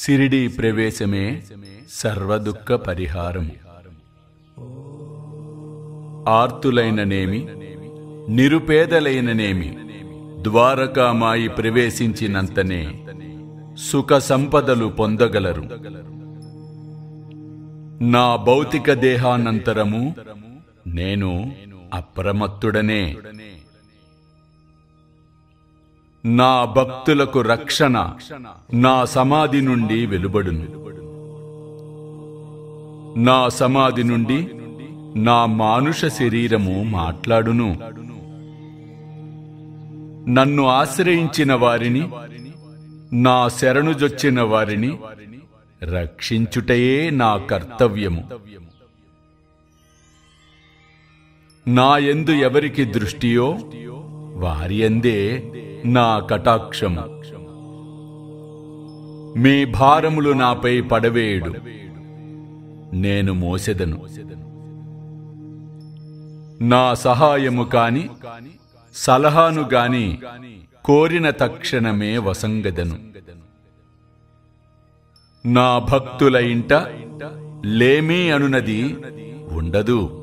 సిరిడి ప్రవేశమే సర్వదుఃఖ పరిహారం ఆర్తులైననేమి నిరుపేదలైననేమి ద్వారకామాయి ప్రవేశించినంతనే సుఖ సంపదలు పొందగలరు నా భౌతిక దేహానంతరము నేను అప్రమత్తుడనే నా భక్తులకు రక్షణ నా సమాధి నుండి వెలువడును నా సమాధి నుండి నా మానుష శరీరము మాట్లాడును నన్ను ఆశ్రయించిన వారిని నా శరణుజొచ్చిన వారిని రక్షించుటయే నా కర్తవ్యము నా యందు ఎవరికి దృష్టియో వారి అందే నా కటాక్షము మీ భారములు నాపై పడవేయుడు నేను మోసెదను నా సహాయము కాని సలహాను గాని కోరిన తక్షణమే వసంగదను నా భక్తుల ఇంట లేమి అనునది ఉండదు